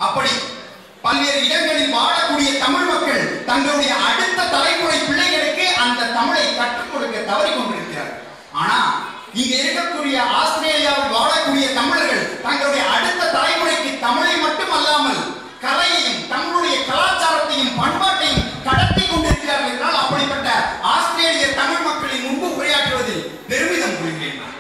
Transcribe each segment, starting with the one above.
அப்படி பல்வேறு இடங்களில் வாழக்கூடிய தமிழ் மக்கள் தங்களுடைய அடுத்த தலைமுறை பிள்ளைகளுக்கு அந்த தமிழை கற்றுக் கொடுக்க தவறி கொண்டிருக்கிறார் ஆனா இங்க இருக்கக்கூடிய ஆஸ்திரேலியாவில் வாழக்கூடிய தமிழர்கள் தங்களுடைய அடுத்த தலைமுறைக்கு தமிழை மட்டும் அல்லாமல் கலையையும் தங்களுடைய கலாச்சாரத்தையும் பண்பாட்டையும் கடத்தி கொண்டிருக்கிறார்கள் என்றால் அப்படிப்பட்ட ஆஸ்திரேலிய தமிழ் மக்களின் முன்பு உரையாற்றுவதில் பெருமிதம் கொள்கிறேன் நான்.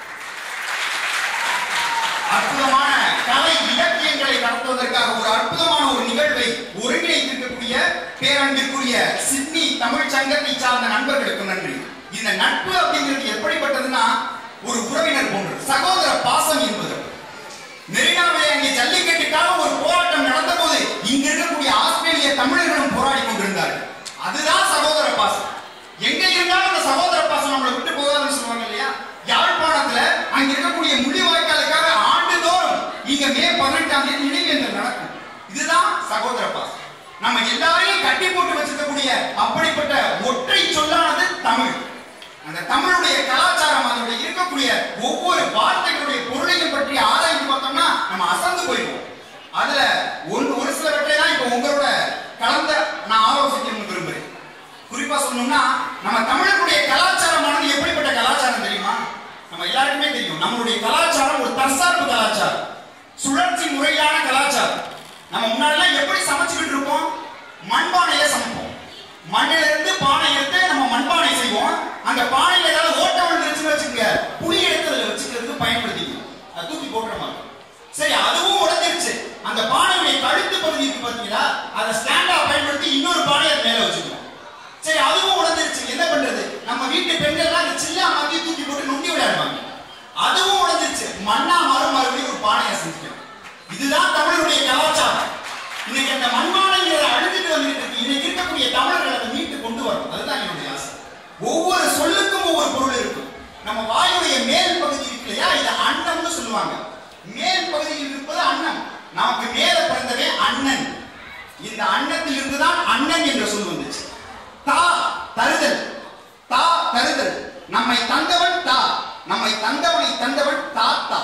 அற்புதமான கலை இலக்கியங்களை நடத்துவதற்காக ஒரு அற்புதமான ஒரு நிகழ்வை ஒருங்கிணைத்திருக்கக்கூடிய பேரன்பிற்குரிய சிட்னி தமிழ் சங்கத்தை சார்ந்த நண்பர்களுக்கு நன்றி இந்த நட்பு அப்படிங்கிறது எப்படிப்பட்டதுன்னா ஒரு உறவினர் போன்று சகோதர பாசம் என்பது மெரினாவிலே அங்கே ஜல்லிக்கட்டுக்காக ஒரு போராட்டம் நடந்த போது இங்க இருக்கக்கூடிய ஆஸ்திரேலிய தமிழர்களும் போராடி கொண்டிருந்தார்கள் அதுதான் சகோதர பாசம் எங்க இருந்தாலும் அந்த சகோதர பாசம் நம்மளை விட்டு போகாதுன்னு சொல்லுவாங்க இல்லையா யாழ்ப்பாணத்துல அங்க இருக்கக்கூடிய முள்ளிவாய்க்காலுக்காக ஆண்டுதோறும் இங்க மே பதினெட்டாம் தேதி நினைவேந்தல் நடக்கும் இதுதான் சகோதர பாசம் நம்ம எல்லாரையும் கட்டி போட்டு வச்சிருக்கக்கூடிய அப்படிப்பட்ட ஒற்றை சொல்லானது தமிழ் அந்த தமிழுடைய கலாச்சாரம் அதனுடைய இருக்கக்கூடிய ஒவ்வொரு வார்த்தைகளுடைய பொருளையும் பற்றி ஆராய்ந்து பார்த்தோம்னா நம்ம அசந்து போயிடுவோம் அதுல ஒன்று ஒரு சிலவற்றை தான் இப்போ உங்களோட கலந்த நான் ஆலோசிக்கணும்னு விரும்புறேன் குறிப்பா சொல்லணும்னா நம்ம தமிழர்களுடைய கலாச்சாரமானது எப்படிப்பட்ட கலாச்சாரம் தெரியுமா நம்ம எல்லாருக்குமே தெரியும் நம்மளுடைய கலாச்சாரம் ஒரு தற்சார்பு கலாச்சாரம் சுழற்சி முறையான கலாச்சாரம் நம்ம முன்னாடிலாம் எப்படி சமைச்சுக்கிட்டு இருப்போம் மண்பானையில சமைப்போம் மண்ணில இருந்து பானை எடுத்து நம்ம மண்பானை செய்வோம் அந்த பானையில ஏதாவது ஓட்டம் விழுந்துருச்சுன்னு வச்சுக்கோங்க புளி எடுத்து அதுல வச்சுக்கிறதுக்கு பயன்படுத்திக்கும் அது தூக்கி போட்டுற மாதிரி சரி அதுவும் உடைஞ்சிருச்சு அந்த பானையுடைய கழுத்து பகுதி இருக்கு பாத்தீங்களா அதை ஸ்டாண்டா பயன்படுத்தி இன்னொரு பானை அது மேல வச்சுக்கணும் சரி அதுவும் உடைஞ்சிருச்சு என்ன பண்றது நம்ம வீட்டு பெண்கள்லாம் அந்த சில்லா மாத்தி தூக்கி போட்டு நொண்டி விளையாடுவாங்க அதுவும் உடைஞ்சிருச்சு மண்ணா மாறும் மறுபடியும் ஒரு பானையை செஞ்சுக்கணும் இதுதான் தமிழருடைய கலாச்சாரம் இன்னைக்கு அந்த மண்பானைங்கிறத அழுத்திட்டு வந்துட்டு இருக்கு இன்னைக்கு இருக்கக்கூடிய தமிழர்கள் அதை மீட்டு கொண்டு வரணும் அதுதான் என்னுடைய ஆசை ஒவ்வொரு சொல்லுக்கும் ஒவ்வொரு பொருள் இருக்கும் நம்ம வாயுடைய மேல் பகுதி இருக்கு இல்லையா இதை அன்னம்னு சொல்லுவாங்க மேல் பகுதியில் இருப்பது அன்னம் நமக்கு மேல பிறந்தவே அண்ணன் இந்த அன்னத்தில் இருந்துதான் அண்ணன் என்ற சொல் வந்துச்சு தா தருதல் தா தருதல் நம்மை தந்தவன் தா நம்மை தந்தவனை தந்தவன் தாத்தா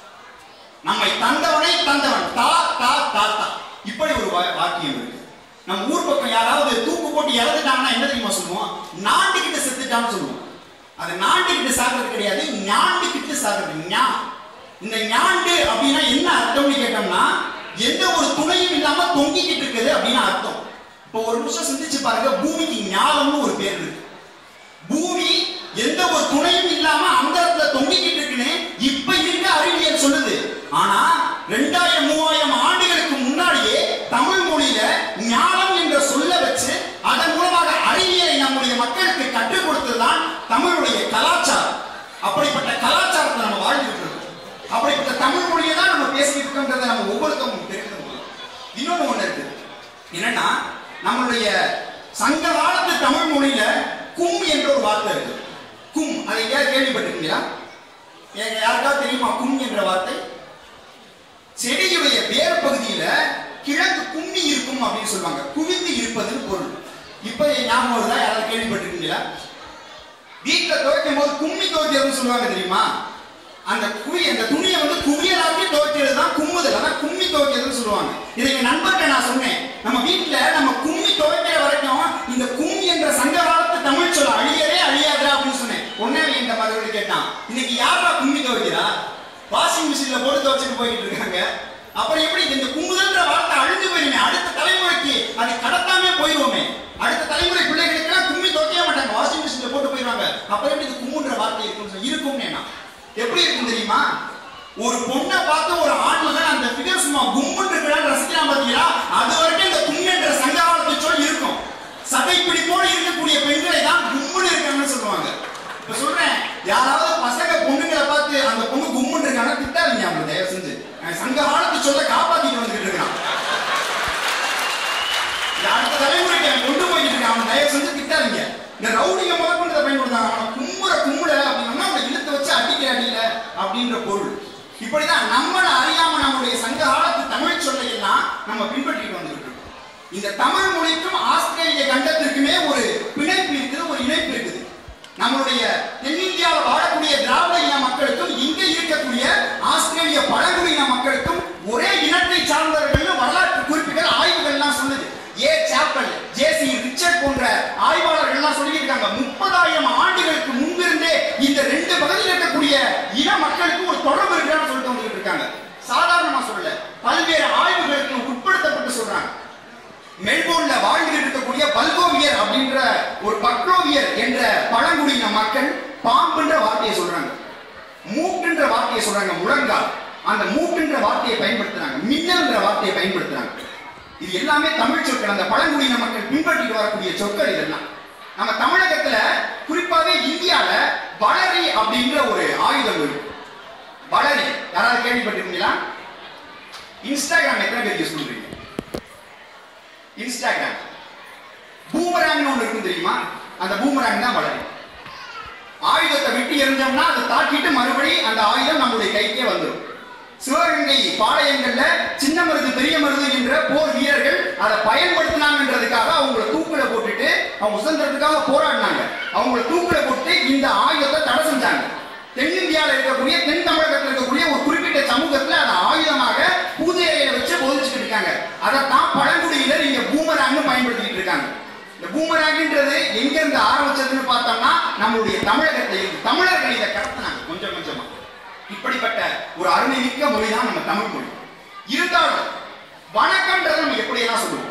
நம்மை தந்தவனை தந்தவன் தா தா தாத்தா இப்படி ஒரு வா- வாக்கியம் இருக்கு நம்ம ஊர் பக்கம் யாராவது தூக்கு போட்டு இறந்துட்டாங்கன்னா என்ன தெரியுமா சொல்லுவோம் நாண்டுகிட்டு செத்துட்டான்னு சொல்லுவோம் அது நாண்டுகிட்டு சாகிறது கிடையாது ஞாண்டுகிட்டு சாகிறது ஞா இந்த ஞாண்டு அப்படின்னா என்ன அர்த்தம்னு கேட்டோம்னா எந்த ஒரு துணையும் இல்லாம தொங்கிக்கிட்டு இருக்குது அப்படின்னு அர்த்தம் இப்போ ஒரு நிமிஷம் சிந்திச்சு பாருங்க பூமிக்கு ஞாலம்னு ஒரு பேர் இருக்கு பூமி எந்த ஒரு துணையும் இல்லாம அந்த இடத்துல தொங்கிக்கிட்டு இருக்குன்னு இப்ப இருக்க அறிவியல் சொல்லுது ஆனா ரெண்டாயிரம் மூவாயிரம் ஆண்டுகளுக்கு முன்னாடியே தமிழ் மொழியில ஞானம் என்ற சொல்ல வச்சு அதன் மூலமாக அறிவியலை நம்முடைய மக்களுக்கு கற்றுக் கொடுத்ததுதான் தமிழுடைய கலாச்சாரம் அப்படிப்பட்ட கலாச்சாரத்தை நம்ம வாழ்ந்துட்டு இருக்கோம் அப்படிப்பட்ட தமிழ் மொழியை தான் நம்ம பேசிக்கிட்டு இருக்கோன்றதை நம்ம ஒவ்வொருத்தவங்க தெரிந்து கொள்ளணும் இன்னொன்னு ஒண்ணு இருக்கு என்னன்னா நம்மளுடைய சங்க காலத்து தமிழ் மொழியில கும் என்ற ஒரு வார்த்தை இருக்கு கும் அதை எங்கேயாவது கேள்விப்பட்டிருக்கீங்களா எங்க யாருக்காவது தெரியுமா கும் என்ற வார்த்தை செடியுடைய வேர் பகுதியில கிழங்கு கும்மி இருக்கும் அப்படின்னு சொல்லுவாங்க குவிந்து இருப்பதுன்னு பொருள் இப்ப என் ஞாபகம் வருதா யாராவது கேள்விப்பட்டிருக்கீங்களா வீட்டுல துவைக்கும் போது கும்மி துவைக்கிறதுன்னு சொல்லுவாங்க தெரியுமா அந்த குவி அந்த துணியை வந்து குவியலாக்கி துவைக்கிறது தான் கும்முதல் அதான் கும்மி துவைக்கிறதுன்னு சொல்லுவாங்க இதை எங்க நண்பர்கிட்ட நான் சொன்னேன் நம்ம வீட்டுல நம்ம கும்மி துவைக்கிற வரைக்கும் இந்த கும் என்ற சங்க காலத்து தமிழ் சொல்ல அழியவே அழியாதா அப்படின்னு சொன்னேன் உடனே அவன் இந்த மறுபடியும் கேட்டான் இன்னைக்கு யாரா கும்மி துவைக்கிறா வாஷிங் மிஷின்ல போட்டு துவைச்சிட்டு போயிட்டு இருக்காங்க அப்புறம் எப்படி இந்த கும்முதல்ன்ற வார்த்தை அழிஞ்சு போயிருமே அடுத்த தலைமுறைக்கு அது கடத்தாமே போயிருவோமே அடுத்த தலைமுறை பிள்ளைகளுக்கெல்லாம் கும்மி துவைக்கவே மாட்டாங்க வாஷிங் மிஷின்ல போட்டு போயிருவாங்க அப்புறம் எப்படி இது கும்முன்ற வார்த்தை இருக்கும்னு சொல்லி இருக்கும்னு நான் எப்படி இருக்கும் தெரியுமா ஒரு பொண்ணை பார்த்து ஒரு ஆண்மகன் அந்த ஃபிகர் சும்மா கும்முன்னு இருக்கிறான்னு ரசிக்கிறான் பாத்தீங்களா அது வரைக்கும் இந்த கும் என்ற சங்ககாலத்து சொல் இருக்கும் சதை பிடிப்போடு இருக்கக்கூடிய பெண்களை தான் கும்முன்னு இருக்காங்கன்னு சொல்லுவாங்க இப்ப சொல்றேன் யாராவது பசங்க பொண்ணுங்களை பார்த்து அந்த பொண்ணு கும்முன்னு இருக்காங்க திட்டாதீங்க அவங்க தயவு செஞ்சு அவன் சங்க காலத்து சொல்ல காப்பாத்திட்டு வந்துட்டு இருக்கான் இது அடுத்த தலைமுறைக்கு அவன் கொண்டு போயிட்டு இருக்கான் அவன் தயவு செஞ்சு திட்டாதீங்க இந்த ரவுடிங்க முதற்கொண்டு இதை பயன்படுத்தாங்க அவனை கும்புற கும்புற அப்படின்னா அவனை இழுத்து வச்சு அடிக்கிற அடியில அப்படின்ற பொருள் இப்படிதான் நம்மளை அறியாம நம்முடைய சங்க காலத்து தமிழ் சொல்லை எல்லாம் நம்ம பின்பற்றிட்டு வந்துட்டு இருக்கோம் இந்த தமிழ் மொழிக்கும் ஆஸ்திரேலிய கண்டத்திற்குமே ஒரு பிணைப்பு இருக்குது ஒரு இணைப்பு இருக்குது நம்மளுடைய தென்னிந்தியாவில் வாழக்கூடிய திராவிட இன மக்களுக்கும் இங்க இருக்கக்கூடிய ஆஸ்திரேலிய பழங்குடியின மக்களுக்கும் ஒரே இனத்தை சார்ந்தவர்கள் வரலாறு இன மக்களுக்கு ஒரு தொடர்பு இருக்கிறான்னு சொல்லிட்டு வந்துட்டு இருக்காங்க சாதாரணமா சொல்லல பல்வேறு ஆய்வுகளுக்கு உட்படுத்தப்பட்டு சொல்றாங்க மெல்போர்ன்ல வாழ்ந்துகிட்டு இருக்கக்கூடிய பல்கோவியர் அப்படின்ற ஒரு பக்லோவியர் என்ற பழங்குடியின மக்கள் பாம்புன்ற வார்த்தையை சொல்றாங்க மூக்குன்ற வார்த்தையை சொல்றாங்க முழங்கால் அந்த மூக்குன்ற வார்த்தையை பயன்படுத்துறாங்க மின்னல்ன்ற வார்த்தையை பயன்படுத்துறாங்க இது எல்லாமே தமிழ் சொற்கள் அந்த பழங்குடியின மக்கள் பின்பற்றிட்டு வரக்கூடிய சொற்கள் இதெல்லாம் நம்ம தமிழகத்துல குறிப்பாவே இந்தியால வளரி அப்படின்ற ஒரு ஆயுதம் இருக்கு வளரி யாராவது கேள்விப்பட்டிருக்கீங்களா இன்ஸ்டாகிராம் எத்தனை பேர் யூஸ் பண்றீங்க இன்ஸ்டாகிராம் பூமராங்னு ஒன்று இருக்கும் தெரியுமா அந்த பூமராங் தான் வளரும் ஆயுதத்தை விட்டு எறிஞ்சோம்னா அதை தாக்கிட்டு மறுபடி அந்த ஆயுதம் நம்மளுடைய கைக்கே வந்துடும் சிவகங்கை பாளையங்கள்ல சின்ன மருது பெரிய மருது என்ற போர் வீரர்கள் அதை பயன்படுத்தினாங்கன்றதுக்காக அவங்கள தூக்குல போட்டுட்டு அவங்க சுதந்திரத்துக்காக போராடினாங்க அவங்கள தூக்குல போட்டு இந்த ஆயுதத்தை தடை செஞ்சாங்க தென்னிந்தியாவில் இருக்கக்கூடிய தென் தமிழகத்தில் இருக்கக்கூடிய ஒரு குறிப்பிட்ட சமூகத்துல அதை ஆயுதமாக பூஜையில வச்சு போதிச்சுட்டு இருக்காங்க அதைத்தான் பழங்குடியினர் இங்க பூமராங்னு பயன்படுத்திட்டு இருக்காங்க இந்த பூமராங்ன்றது எங்க இருந்து ஆரம்பிச்சதுன்னு பார்த்தோம்னா நம்மளுடைய தமிழகத்தை தமிழர்கள் இதை கடத்தினாங்க கொஞ்சம் கொஞ்சமா இப்படிப்பட்ட ஒரு அருமை மிக்க மொழி தான் நம்ம தமிழ் மொழி இருந்தாலும் வணக்கம்ன்றதை நம்ம எப்படியெல்லாம் சொல்லுவோம்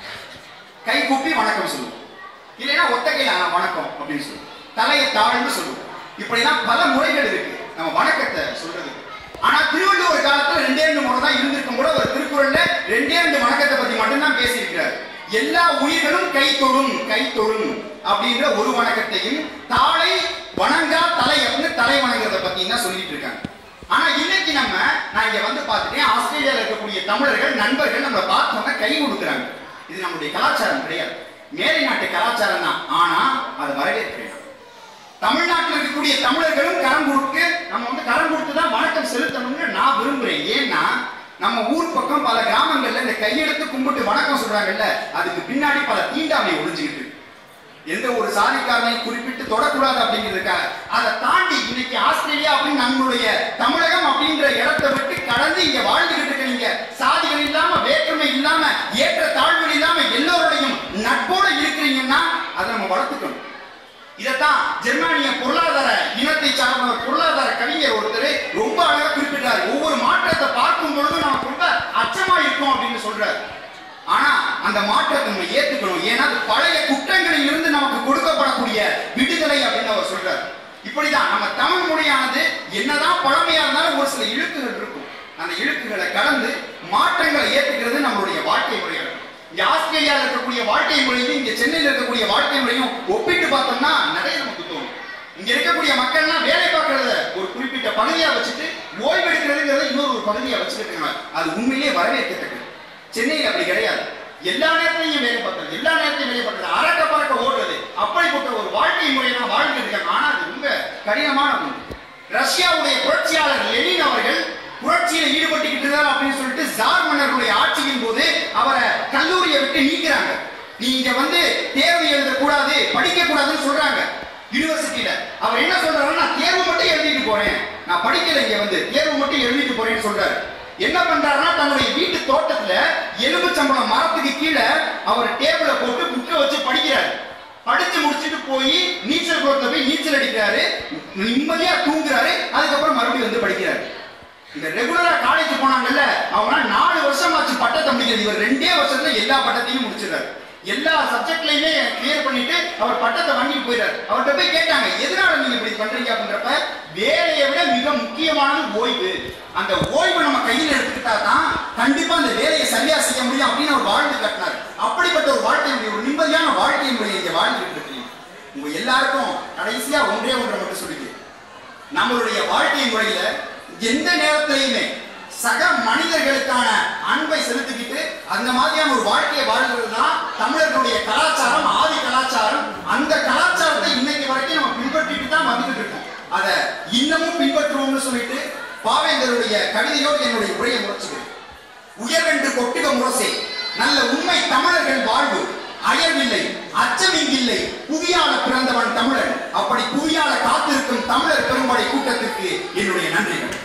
கை கூப்பி வணக்கம் சொல்லுவோம் இல்லைன்னா ஒத்த கையில ஆ, வணக்கம் அப்படின்னு சொல்லுவோம் தலையை தாழ்ந்து சொல்லுவோம் இப்படிலாம் பல முறைகள் இருக்கு நம்ம வணக்கத்தை சொல்றது ஆனா திருவள்ளுவர் காலத்துல ரெண்டே ரெண்டு முறை தான் இருந்திருக்கும் கூட ஒரு திருக்குறள்ல ரெண்டே ரெண்டு வணக்கத்தை பத்தி மட்டும்தான் பேசியிருக்கிறார் எல்லா உயிர்களும் கை தொழும் கை தொழும் அப்படின்ற ஒரு வணக்கத்தையும் தாளை வணங்கா தலை அப்படின்னு தலை வணங்குறத பத்தி தான் சொல்லிட்டு இருக்காங்க ஆனா இன்னைக்கு நம்ம நான் இங்க வந்து பார்த்துட்டேன் ஆஸ்திரேலியால இருக்கக்கூடிய தமிழர்கள் நண்பர்கள் நம்மளை பார்த்தோம்னா கை கொடுக்குறாங்க இது நம்முடைய கலாச்சாரம் கிடையாது மேலை நாட்டு கலாச்சாரம் தான் ஆனா அதை வரவேற்கிறேன் தமிழ்நாட்டில் இருக்கக்கூடிய தமிழர்களும் கரம் கொடுத்து நம்ம வந்து கரம் கொடுத்து தான் வணக்கம் செலுத்தணும்னு நான் விரும்புறேன் ஏன்னா நம்ம ஊர் பக்கம் பல கிராமங்கள்ல இந்த கையெடுத்து கும்பிட்டு வணக்கம் சொல்றாங்கல்ல அதுக்கு பின்னாடி பல தீண்டாமை ஒளிஞ்சுக்கிட்டு இருக்கு. எந்த ஒரு சாதிக்காரனையும் குறிப்பிட்டு தொடக்கூடாது அப்படிங்கிறதுக்காக அதை தாண்டி இன்னைக்கு ஆஸ்திரேலியா அப்படின்னு நம்மளுடைய தமிழகம் அப்படின்ற இடத்தை விட்டு கடந்து இங்க வாழ்ந்துகிட்டு இருக்க நீங்க சாதிகள் இல்லாம வேற்றுமை இல்லாம ஏற்ற தாழ்வுகள் இல்லாம எல்லோருடையும் நட்போட இருக்கிறீங்கன்னா அதை நம்ம வளர்த்துக்கணும் இதைத்தான் ஜெர்மானிய பொருளாதார இனத்தை சார்ந்த ஒரு பொருளாதார கவிஞர் ஒருத்தர் ரொம்ப அழகா குறிப்பிட்டார் ஒவ்வொரு மாற்றத்தை பார்க்கும் பொழுது நமக்கு ரொம்ப அச்சமா இருக்கும் அப்படின்னு சொல்றாரு ஆனா அந்த மாற்றத்தை நம்ம ஏத்துக்கணும் ஏன்னா அது பழைய குற்றங்களில் இருந்து நமக்கு கொடுக்கப்படக்கூடிய விடுதலை அப்படின்னு அவர் சொல்றாரு இப்படிதான் நம்ம தமிழ் மொழியானது என்னதான் பழமையா இருந்தாலும் ஒரு சில இழுக்குகள் இருக்கும் அந்த இழுக்குகளை கடந்து மாற்றங்களை ஏத்துக்கிறது நம்மளுடைய வாழ்க்கை முறையாக இருக்கும் இங்க ஆஸ்திரேலியாவில் இருக்கக்கூடிய வாழ்க்கை முறையும் இங்க சென்னையில் இருக்கக்கூடிய வாழ்க்கை முறையும் ஒப்பிட்டு பார்த்தோம்னா நிறைய நமக்கு தோணும் இங்க இருக்கக்கூடிய மக்கள்லாம் வேலை பார்க்கறத ஒரு குறிப்பிட்ட பகுதியா வச்சுட்டு ஓய்வு எடுக்கிறதுங்கிறத இன்னொரு ஒரு பகுதியா வச்சுக்கிட்டு இருக்காங்க அது உண்மையிலேயே வரவேற்கத்தக்கது சென்னையில் அப்படி கிடையாது எல்லா நேரத்திலையும் வேலை பார்க்கறது எல்லா நேரத்திலையும் வேலை பார்க்கறது அறக்க பறக்க ஓடுறது அப்படிப்பட்ட ஒரு வாழ்க்கை முறையை தான் வாழ்ந்துட்டு இருக்காங்க ஆனா அது ரொம்ப கடினமான ஒன்று ரஷ்யாவுடைய புரட்சியாளர் லெனின் அவர்கள் புரட்சியில ஈடுபட்டுக்கிட்டு இருந்தார் அப்படின்னு சொல்லிட்டு ஜார் மன்னர்களுடைய ஆட்சியின் போது அவரை கல்லூரியை விட்டு நீக்கிறாங்க நீ இங்க வந்து தேர்வு எழுதக்கூடாது படிக்க கூடாதுன்னு சொல்றாங்க யூனிவர்சிட்டியில அவர் என்ன சொல்றாருன்னா நான் தேர்வு மட்டும் எழுதிட்டு போறேன் நான் படிக்கல இங்க வந்து தேர்வு மட்டும் எழுதிட்டு போறேன்னு சொல்றாரு என்ன பண்றாருன்னா தன்னுடைய வீட்டு தோட்டத்துல எலும்புச்சம்பளம் மரத்துக்கு கீழே அவர் டேபிள போட்டு புக்கை வச்சு படிக்கிறாரு படிச்சு முடிச்சுட்டு போய் நீச்சல் குளத்துல போய் நீச்சல் அடிக்கிறாரு நிம்மதியா தூங்குறாரு அதுக்கப்புறம் மறுபடியும் வந்து படிக்கிறாரு இந்த ரெகுலரா காலேஜ் போனாங்கல்ல அவங்க நாலு வருஷம் ஆச்சு பட்டத்தை முடிக்கிறது இவர் ரெண்டே வருஷத்துல எல்லா பட்டத்தையும் முடிச்சிடுறாரு எல்லா சப்ஜெக்ட்லயுமே கிளியர் பண்ணிட்டு அவர் பட்டத்தை வாங்கிட்டு போயிறாரு அவர்கிட்ட போய் கேட்டாங்க எதனால நீங்க இப்படி பண்றீங்க அப்படின்றப்ப வேலையை விட மிக முக்கியமானது ஓய்வு அந்த ஓய்வு நம்ம கையில் எடுத்துக்கிட்டா தான் கண்டிப்பா அந்த வேலையை சரியா செய்ய முடியும் அப்படின்னு அவர் வாழ்ந்து காட்டினார் அப்படிப்பட்ட ஒரு வாழ்க்கை முறை ஒரு நிம்மதியான வாழ்க்கை முறையை இங்க வாழ்ந்துட்டு இருக்கீங்க உங்க எல்லாருக்கும் கடைசியா ஒன்றே ஒன்றை மட்டும் சொல்லிக்கிறேன் நம்மளுடைய வாழ்க்கை முறையில எந்த நேரத்திலையுமே சக மனிதர்களுக்கான அன்பை செலுத்திக்கிட்டு அந்த மாதிரியான ஒரு வாழ்க்கையை வாழ்றது தான் தமிழர்களுடைய கலாச்சாரம் ஆதி கலாச்சாரம் அந்த கலாச்சாரத்தை இன்னைக்கு வரைக்கும் நம்ம பின்பற்றிட்டு தான் வந்துட்டு இருக்கோம் அதை இன்னமும் பின்பற்றுவோம்னு சொல்லிட்டு பாவேந்தருடைய கவிதையோடு என்னுடைய உரையை முடிச்சுக்கிறேன் உயர்வென்று கொட்டுக முரசே நல்ல உண்மை தமிழர்கள் வாழ்வு அயர்வில்லை அச்சமிங்கில்லை புவியால பிறந்தவன் தமிழன் அப்படி புவியால காத்திருக்கும் தமிழர் பெரும்படை கூட்டத்திற்கு என்னுடைய நன்றிகள்